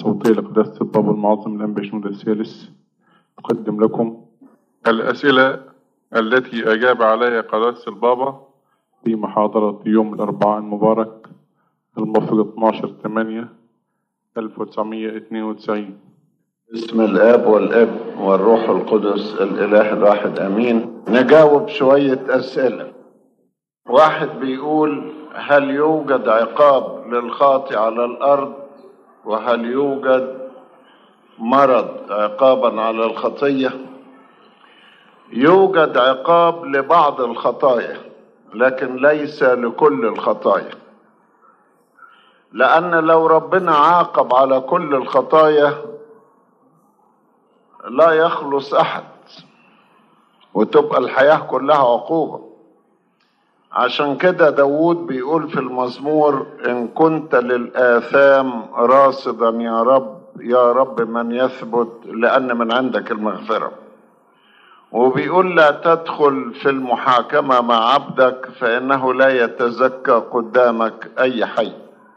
الصوتية لقداسة البابا المعظم الأنبا الثالث أقدم لكم الأسئلة التي أجاب عليها قداسة البابا في محاضرة يوم الأربعاء المبارك الموافق 12 8 1992 بسم الاب والاب والروح القدس الاله الواحد امين نجاوب شويه اسئله واحد بيقول هل يوجد عقاب للخاطئ على الارض وهل يوجد مرض عقابا على الخطيه يوجد عقاب لبعض الخطايا لكن ليس لكل الخطايا لان لو ربنا عاقب على كل الخطايا لا يخلص احد وتبقى الحياه كلها عقوبه عشان كده داود بيقول في المزمور ان كنت للاثام راصدا يا رب يا رب من يثبت لان من عندك المغفره وبيقول لا تدخل في المحاكمه مع عبدك فانه لا يتزكى قدامك اي حي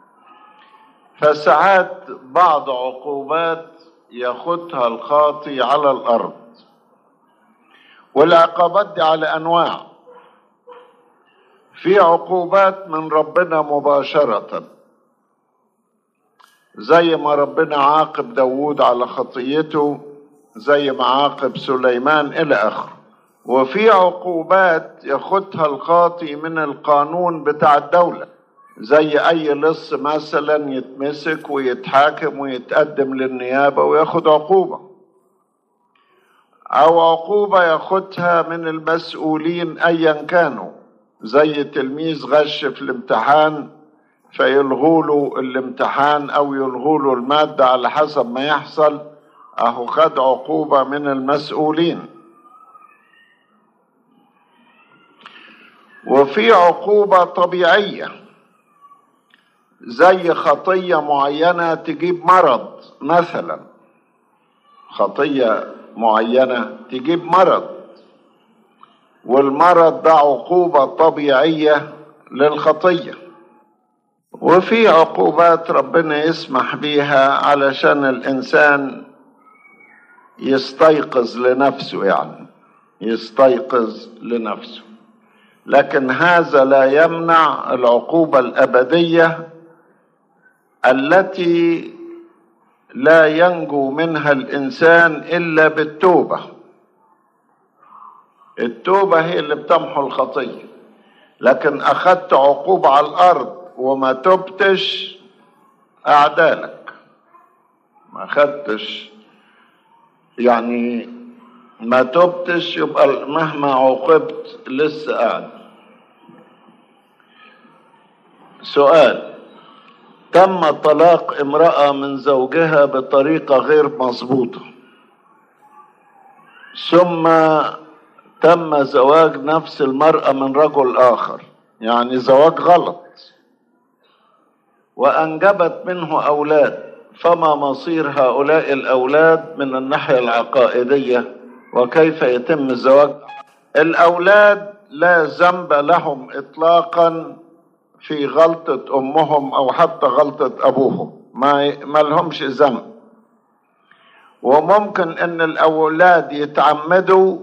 فساعات بعض عقوبات ياخدها الخاطي على الارض والعقابات دي على انواع في عقوبات من ربنا مباشرة زي ما ربنا عاقب داود على خطيته زي ما عاقب سليمان إلى آخره وفي عقوبات ياخدها الخاطي من القانون بتاع الدولة زي أي لص مثلا يتمسك ويتحاكم ويتقدم للنيابة وياخد عقوبة أو عقوبة ياخدها من المسؤولين أيا كانوا زي تلميذ غش في الامتحان فيلغوا له الامتحان او يلغوا له الماده على حسب ما يحصل اهو خد عقوبه من المسؤولين وفي عقوبه طبيعيه زي خطيه معينه تجيب مرض مثلا خطيه معينه تجيب مرض والمرض ده عقوبة طبيعية للخطية وفي عقوبات ربنا يسمح بيها علشان الإنسان يستيقظ لنفسه يعني يستيقظ لنفسه لكن هذا لا يمنع العقوبة الأبدية التي لا ينجو منها الإنسان إلا بالتوبة التوبة هي اللي بتمحو الخطية لكن أخذت عقوبة على الأرض وما تبتش أعدالك ما أخذتش يعني ما تبتش يبقى مهما عوقبت لسه قاعد سؤال تم طلاق امرأة من زوجها بطريقة غير مظبوطة ثم تم زواج نفس المرأة من رجل آخر يعني زواج غلط وأنجبت منه أولاد فما مصير هؤلاء الأولاد من الناحية العقائدية وكيف يتم الزواج الأولاد لا ذنب لهم إطلاقا في غلطة أمهم أو حتى غلطة أبوهم ما, ما لهمش ذنب وممكن أن الأولاد يتعمدوا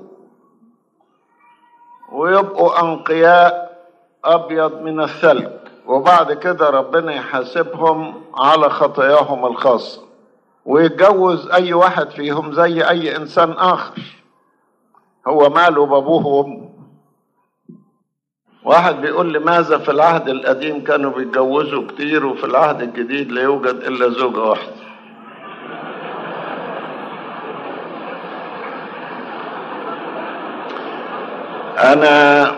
ويبقوا أنقياء أبيض من الثلج وبعد كده ربنا يحاسبهم على خطاياهم الخاصة ويتجوز أي واحد فيهم زي أي إنسان آخر هو ماله بأبوه وأمه واحد بيقول لماذا في العهد القديم كانوا بيتجوزوا كتير وفي العهد الجديد لا يوجد إلا زوجة واحدة انا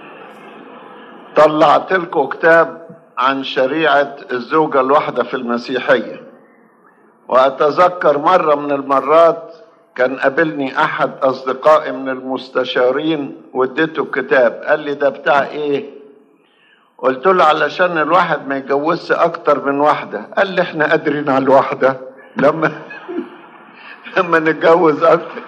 طلعت لكم كتاب عن شريعة الزوجة الواحدة في المسيحية وأتذكر مرة من المرات كان قابلني أحد أصدقائي من المستشارين واديته الكتاب قال لي ده بتاع إيه؟ قلت له علشان الواحد ما يتجوزش أكتر من واحدة قال لي إحنا قادرين على الواحدة لما لما نتجوز أكتر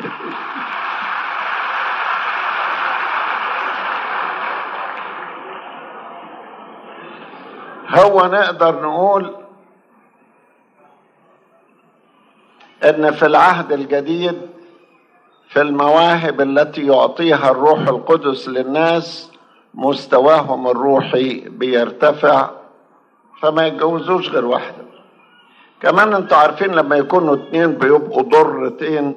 هو نقدر نقول ان في العهد الجديد في المواهب التي يعطيها الروح القدس للناس مستواهم الروحي بيرتفع فما يتجوزوش غير واحدة كمان انتوا عارفين لما يكونوا اتنين بيبقوا ضرتين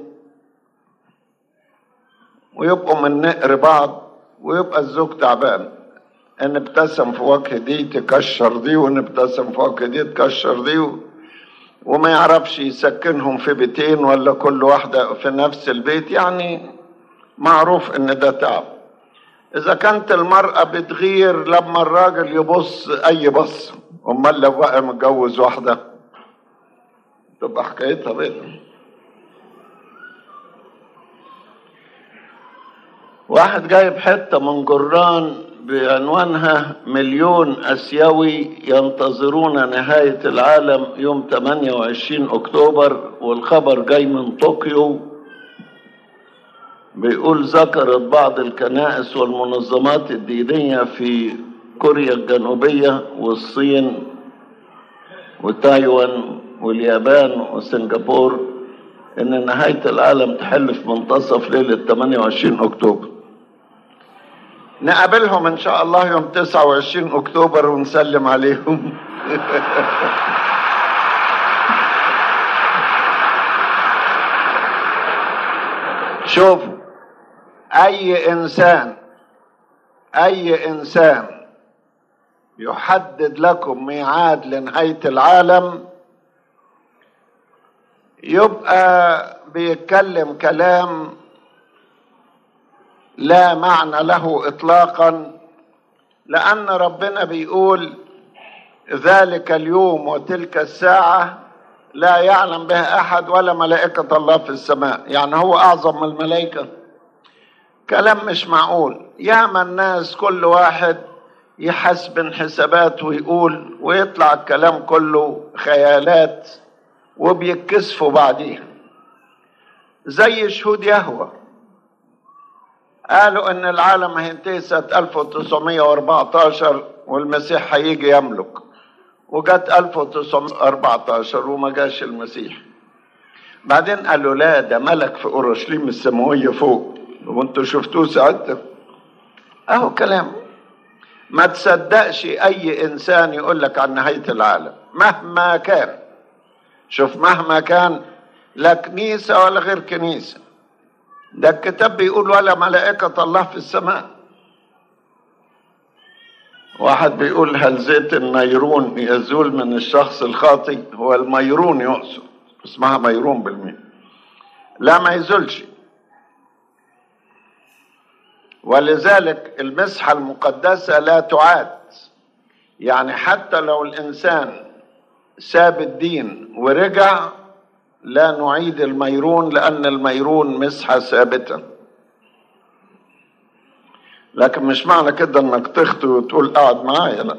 ويبقوا من نقر بعض ويبقى الزوج تعبان ان ابتسم في وجه دي تكشر دي وان ابتسم في وجه دي تكشر دي وما يعرفش يسكنهم في بيتين ولا كل واحدة في نفس البيت يعني معروف ان ده تعب اذا كانت المرأة بتغير لما الراجل يبص اي بص امال لو بقى متجوز واحدة تبقى حكايتها بيضة واحد جايب حتة من جران بعنوانها مليون اسيوي ينتظرون نهاية العالم يوم 28 اكتوبر والخبر جاي من طوكيو بيقول ذكرت بعض الكنائس والمنظمات الدينية في كوريا الجنوبية والصين وتايوان واليابان وسنغافور ان نهاية العالم تحل في منتصف ليلة 28 اكتوبر نقابلهم ان شاء الله يوم 29 اكتوبر ونسلم عليهم شوفوا اي انسان اي انسان يحدد لكم ميعاد لنهايه العالم يبقى بيتكلم كلام لا معنى له اطلاقا لان ربنا بيقول ذلك اليوم وتلك الساعه لا يعلم بها احد ولا ملائكه الله في السماء يعني هو اعظم من الملائكه كلام مش معقول ياما الناس كل واحد يحسبن حسابات ويقول ويطلع الكلام كله خيالات وبيتكسفوا بعديها زي شهود يهوه قالوا ان العالم هينتهي سنة 1914 والمسيح هيجي يملك وجت 1914 وما جاش المسيح بعدين قالوا لا ده ملك في اورشليم السماوية فوق وانتوا شفتوه ساعتها اهو كلام ما تصدقش اي انسان يقول لك عن نهاية العالم مهما كان شوف مهما كان لا كنيسة ولا غير كنيسة ده الكتاب بيقول ولا ملائكة الله في السماء واحد بيقول هل زيت النيرون يزول من الشخص الخاطي هو الميرون يقصد اسمها ميرون بالمين لا ما يزولش ولذلك المسحة المقدسة لا تعاد يعني حتى لو الإنسان ساب الدين ورجع لا نعيد الميرون لأن الميرون مسحة ثابتة لكن مش معنى كده انك تخطي وتقول قاعد معايا لا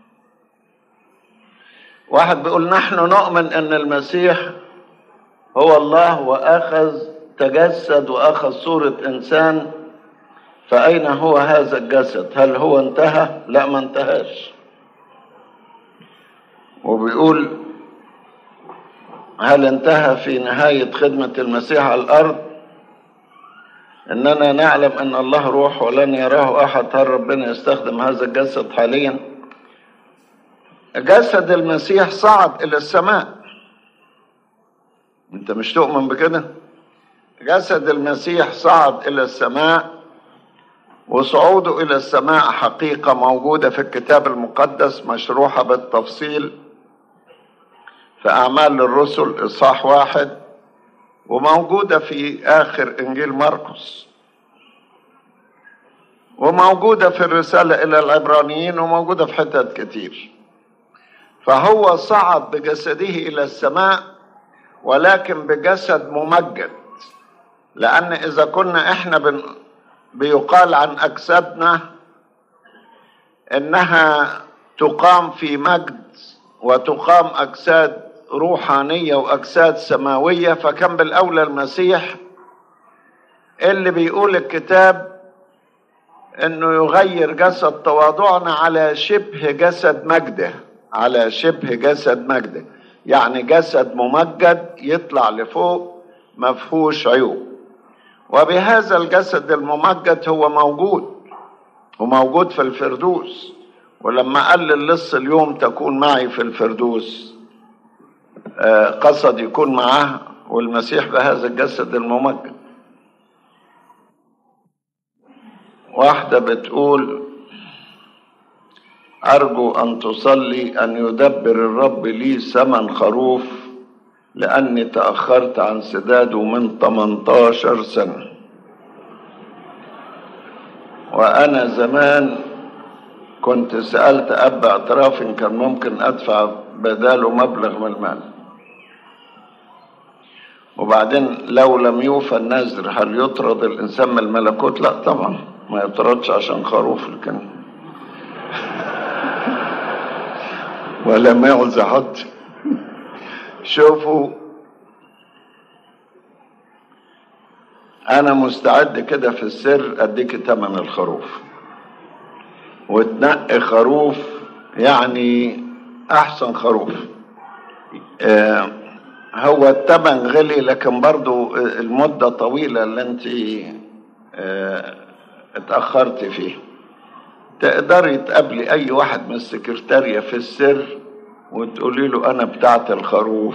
واحد بيقول نحن نؤمن ان المسيح هو الله واخذ تجسد واخذ صورة انسان فاين هو هذا الجسد هل هو انتهى لا ما انتهاش وبيقول هل انتهى في نهاية خدمة المسيح على الأرض إننا نعلم أن الله روح ولن يراه أحد هل ربنا يستخدم هذا الجسد حاليا جسد المسيح صعد إلى السماء أنت مش تؤمن بكده جسد المسيح صعد إلى السماء وصعوده إلى السماء حقيقة موجودة في الكتاب المقدس مشروحة بالتفصيل في أعمال الرسل إصحاح واحد وموجودة في آخر إنجيل مرقس وموجودة في الرسالة إلى العبرانيين وموجودة في حتت كتير فهو صعد بجسده إلى السماء ولكن بجسد ممجد لأن إذا كنا إحنا بن بيقال عن أجسادنا إنها تقام في مجد وتقام أجساد روحانية وأجساد سماوية فكان بالأولى المسيح اللي بيقول الكتاب انه يغير جسد تواضعنا على شبه جسد مجده على شبه جسد مجده يعني جسد ممجد يطلع لفوق ما فيهوش عيوب وبهذا الجسد الممجد هو موجود وموجود في الفردوس ولما قال للص اليوم تكون معي في الفردوس آه، قصد يكون معاه والمسيح بهذا الجسد الممجد واحدة بتقول أرجو أن تصلي أن يدبر الرب لي ثمن خروف لأني تأخرت عن سداده من 18 سنة وأنا زمان كنت سألت أب اعتراف إن كان ممكن أدفع بداله مبلغ من المال وبعدين لو لم يوفى النذر هل يطرد الإنسان من الملكوت؟ لا طبعا ما يطردش عشان خروف لكن ولا ما يعوز حد شوفوا انا مستعد كده في السر اديك تمن الخروف وتنقي خروف يعني احسن خروف آه هو التمن غلي لكن برضو المدة طويلة اللي انت آه اتأخرت فيها تقدري تقابلي اي واحد من السكرتارية في السر وتقولي له انا بتاعت الخروف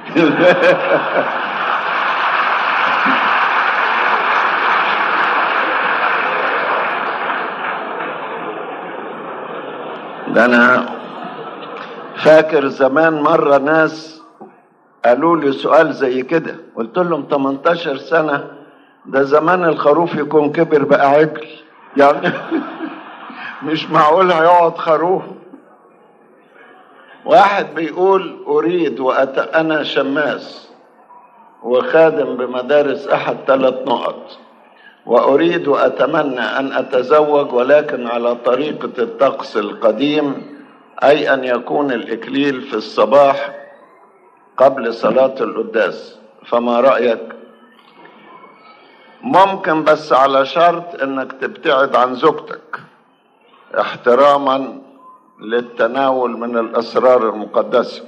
ده انا فاكر زمان مرة ناس قالوا لي سؤال زي كده قلت لهم 18 سنة ده زمان الخروف يكون كبر بقى عجل يعني مش معقول هيقعد خروف واحد بيقول أريد وأت... أنا شماس وخادم بمدارس أحد ثلاث نقط وأريد وأتمنى أن أتزوج ولكن على طريقة الطقس القديم أي أن يكون الإكليل في الصباح قبل صلاة القداس فما رأيك؟ ممكن بس على شرط انك تبتعد عن زوجتك احتراما للتناول من الاسرار المقدسه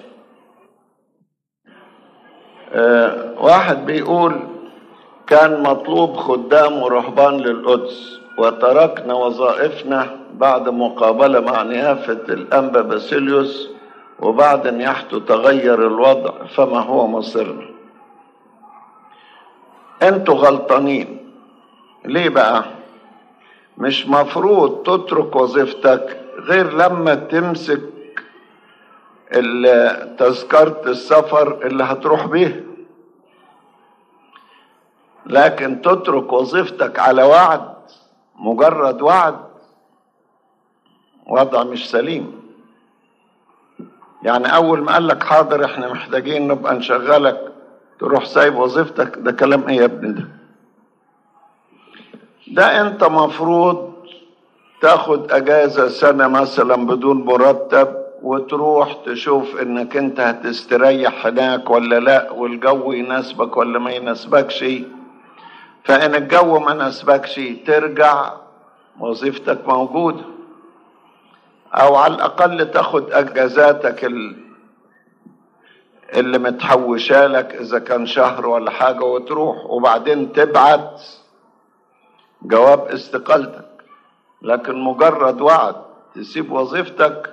اه واحد بيقول كان مطلوب خدام ورهبان للقدس وتركنا وظائفنا بعد مقابلة مع نيافة الأنبا باسيليوس وبعد نياحته تغير الوضع فما هو مصيرنا انتوا غلطانين ليه بقى مش مفروض تترك وظيفتك غير لما تمسك تذكرة السفر اللي هتروح بيه لكن تترك وظيفتك على وعد مجرد وعد وضع مش سليم يعني اول ما قال لك حاضر احنا محتاجين نبقى نشغلك تروح سايب وظيفتك ده كلام ايه يا ابني ده ده انت مفروض تاخد اجازة سنة مثلا بدون مرتب وتروح تشوف انك انت هتستريح هناك ولا لا والجو يناسبك ولا ما يناسبكش فان الجو ما ناسبكش ترجع وظيفتك موجودة او على الاقل تاخد اجازاتك اللي متحوشة لك اذا كان شهر ولا حاجة وتروح وبعدين تبعت جواب استقالتك لكن مجرد وعد تسيب وظيفتك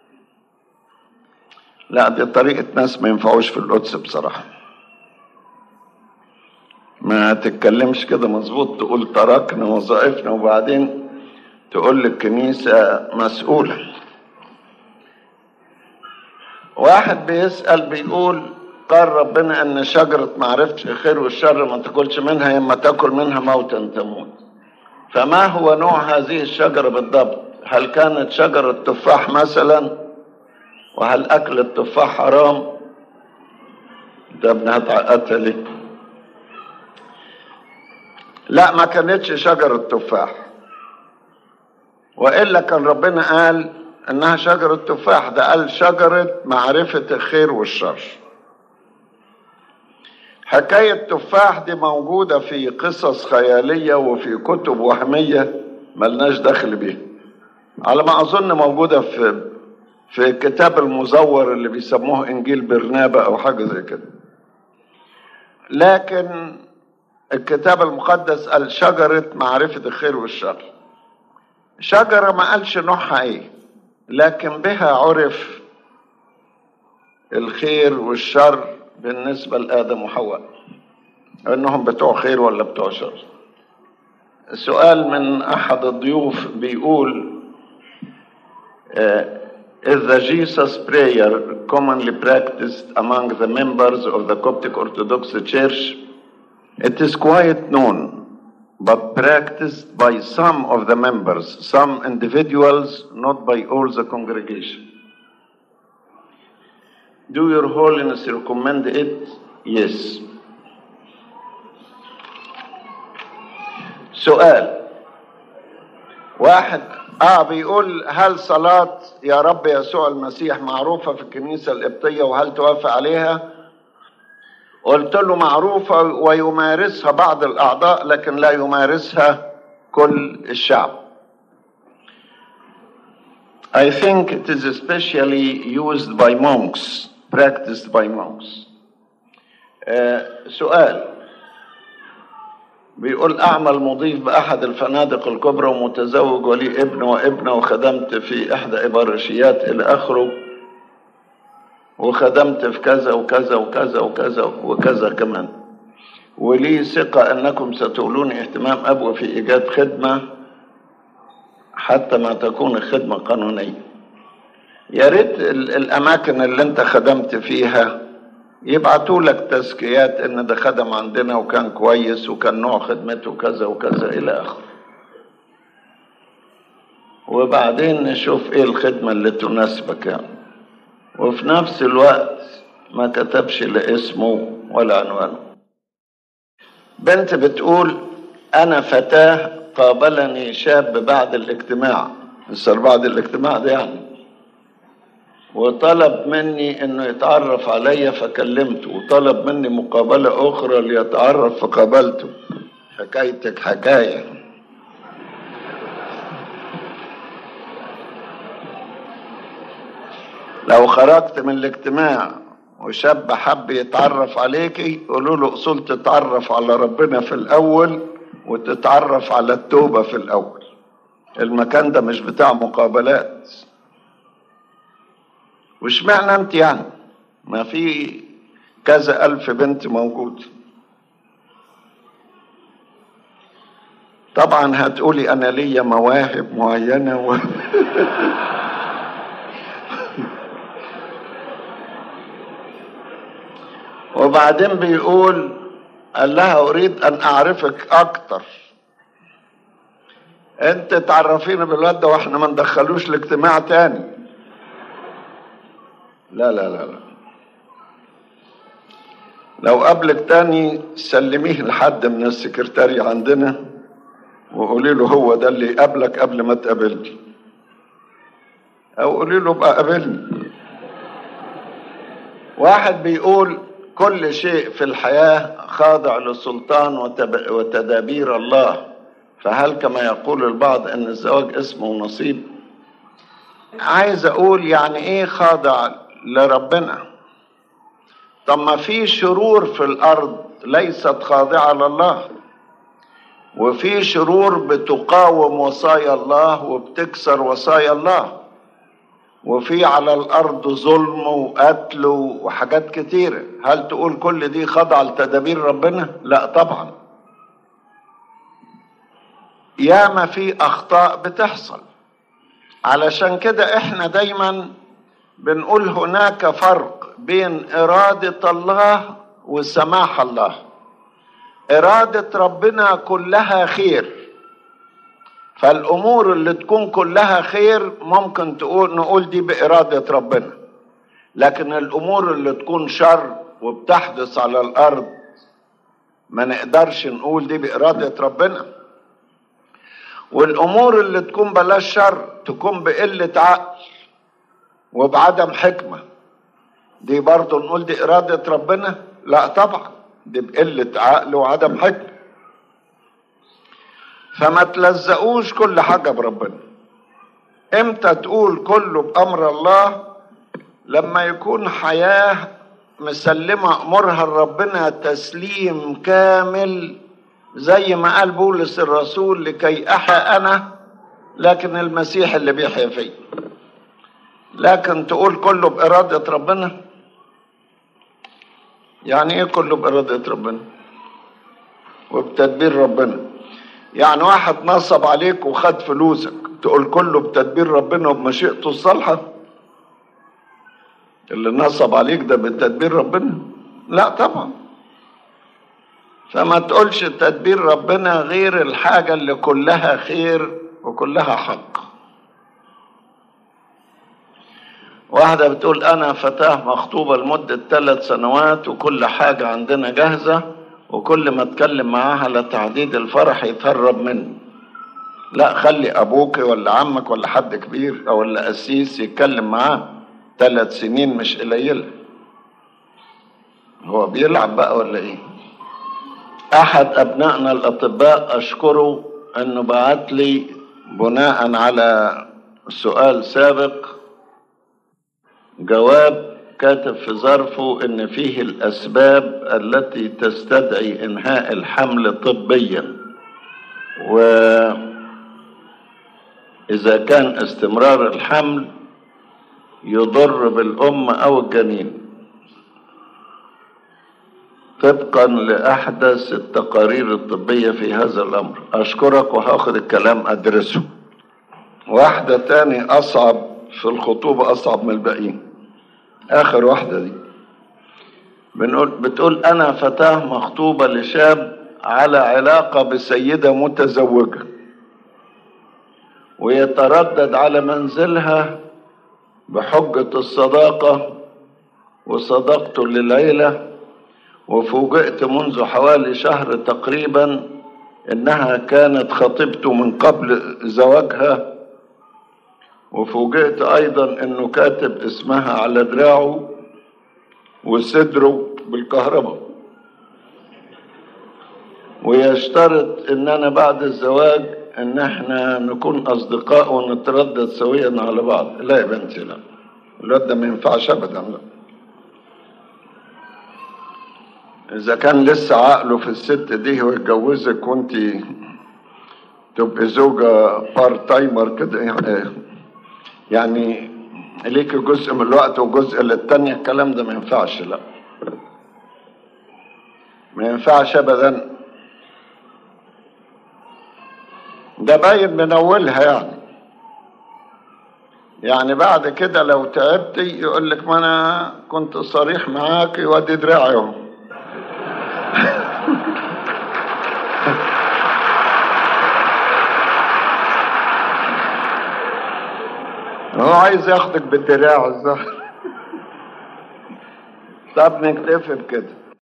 لا دي طريقة ناس ما ينفعوش في القدس بصراحة ما تتكلمش كده مظبوط تقول تركنا وظائفنا وبعدين تقول للكنيسة مسؤولة واحد بيسأل بيقول قال ربنا ان شجرة معرفة الخير والشر ما تاكلش منها اما تاكل منها موتا تموت فما هو نوع هذه الشجرة بالضبط هل كانت شجرة تفاح مثلا وهل اكل التفاح حرام ده ابنها اتعقدت ليه لا ما كانتش شجرة تفاح وإلا كان ربنا قال إنها شجرة تفاح ده قال شجرة معرفة الخير والشر حكاية تفاح دي موجودة في قصص خيالية وفي كتب وهمية ملناش دخل بيها على ما أظن موجودة في في الكتاب المزور اللي بيسموه انجيل برنابا او حاجه زي كده لكن الكتاب المقدس قال شجره معرفه الخير والشر شجره ما قالش نوعها ايه لكن بها عرف الخير والشر بالنسبه لادم وحواء انهم بتوع خير ولا بتوع شر سؤال من احد الضيوف بيقول uh, is the Jesus prayer commonly practiced among the members of the Coptic Orthodox Church? It is quite known, but practiced by some of the members, some individuals, not by all the congregation. Do your holiness recommend it? Yes. سؤال واحد اه بيقول هل صلاة يا رب يسوع المسيح معروفة في الكنيسة القبطية وهل توافق عليها؟ قلت له معروفة ويمارسها بعض الأعضاء لكن لا يمارسها كل الشعب. I think it is especially used by monks, practiced by monks. آه سؤال بيقول أعمل مضيف بأحد الفنادق الكبرى ومتزوج ولي ابن وابنة وخدمت في إحدى إبارشيات إلى آخره وخدمت في كذا وكذا وكذا وكذا وكذا كمان ولي ثقة أنكم ستولوني اهتمام أبوي في إيجاد خدمة حتى ما تكون الخدمة قانونية يا ريت الأماكن اللي أنت خدمت فيها يبعتوا لك تزكيات ان ده خدم عندنا وكان كويس وكان نوع خدمته كذا وكذا الى اخره وبعدين نشوف ايه الخدمة اللي تناسبك يعني وفي نفس الوقت ما كتبش لا اسمه ولا عنوانه بنت بتقول انا فتاة قابلني شاب بعد الاجتماع لسه بعد الاجتماع ده يعني وطلب مني انه يتعرف عليا فكلمته وطلب مني مقابلة اخرى ليتعرف فقابلته حكايتك حكاية لو خرجت من الاجتماع وشاب حب يتعرف عليكي قولوا له اصول تتعرف على ربنا في الاول وتتعرف على التوبة في الاول المكان ده مش بتاع مقابلات وش معنى انت يعني ما في كذا الف بنت موجود طبعا هتقولي انا ليا مواهب معينه و... وبعدين بيقول قال لها اريد ان اعرفك اكتر انت تعرفينا بالواد ده واحنا ما ندخلوش الاجتماع تاني لا لا لا لا لو قابلك تاني سلميه لحد من السكرتاري عندنا وقولي له هو ده اللي قابلك قبل ما تقابلني او قولي له بقى قابلني واحد بيقول كل شيء في الحياة خاضع لسلطان وتب... وتدابير الله فهل كما يقول البعض ان الزواج اسمه نصيب عايز اقول يعني ايه خاضع لربنا طب ما في شرور في الارض ليست خاضعه لله وفي شرور بتقاوم وصايا الله وبتكسر وصايا الله وفي على الارض ظلم وقتل وحاجات كتيره هل تقول كل دي خاضعه لتدابير ربنا لا طبعا ياما في اخطاء بتحصل علشان كده احنا دايما بنقول هناك فرق بين إرادة الله وسماح الله إرادة ربنا كلها خير فالأمور اللي تكون كلها خير ممكن تقول نقول دي بإرادة ربنا لكن الأمور اللي تكون شر وبتحدث على الأرض ما نقدرش نقول دي بإرادة ربنا والأمور اللي تكون بلاش شر تكون بقلة عقل وبعدم حكمة دي برضه نقول دي إرادة ربنا لا طبعا دي بقلة عقل وعدم حكمة فما تلزقوش كل حاجة بربنا امتى تقول كله بأمر الله لما يكون حياة مسلمة أمورها لربنا تسليم كامل زي ما قال بولس الرسول لكي أحيا أنا لكن المسيح اللي بيحيا فيه لكن تقول كله بإرادة ربنا يعني إيه كله بإرادة ربنا وبتدبير ربنا يعني واحد نصب عليك وخد فلوسك تقول كله بتدبير ربنا وبمشيئته الصالحة اللي نصب عليك ده بتدبير ربنا لا طبعا فما تقولش تدبير ربنا غير الحاجة اللي كلها خير وكلها حق واحدة بتقول أنا فتاة مخطوبة لمدة ثلاث سنوات وكل حاجة عندنا جاهزة وكل ما اتكلم معاها على تعديد الفرح يتهرب مني لا خلي أبوك ولا عمك ولا حد كبير أو ولا قسيس يتكلم معاه ثلاث سنين مش قليلة هو بيلعب بقى ولا إيه أحد أبنائنا الأطباء أشكره أنه بعت لي بناء على سؤال سابق جواب كاتب في ظرفه ان فيه الاسباب التي تستدعي انهاء الحمل طبيا واذا كان استمرار الحمل يضر بالام او الجنين طبقا لاحدث التقارير الطبيه في هذا الامر اشكرك وهاخد الكلام ادرسه واحده تاني اصعب في الخطوبه اصعب من الباقيين اخر واحده دي بنقول بتقول انا فتاه مخطوبه لشاب على علاقه بسيده متزوجه ويتردد على منزلها بحجه الصداقه وصداقته للعيله وفوجئت منذ حوالي شهر تقريبا انها كانت خطيبته من قبل زواجها وفوجئت ايضا انه كاتب اسمها على دراعه وصدره بالكهرباء ويشترط ان انا بعد الزواج ان احنا نكون اصدقاء ونتردد سويا على بعض لا يا بنتي لا الواد ده ما ينفعش ابدا لا اذا كان لسه عقله في الست دي ويتجوزك وانت تبقي زوجة بار تايمر كده يعني يعني ليك جزء من الوقت وجزء للتانية الكلام ده ما ينفعش لا ما ينفعش ابدا ده باين من اولها يعني يعني بعد كده لو تعبتي يقول لك ما انا كنت صريح معاك وادي دراعي اهو هو عايز ياخدك بالدراع الظهر طب نكتفي بكده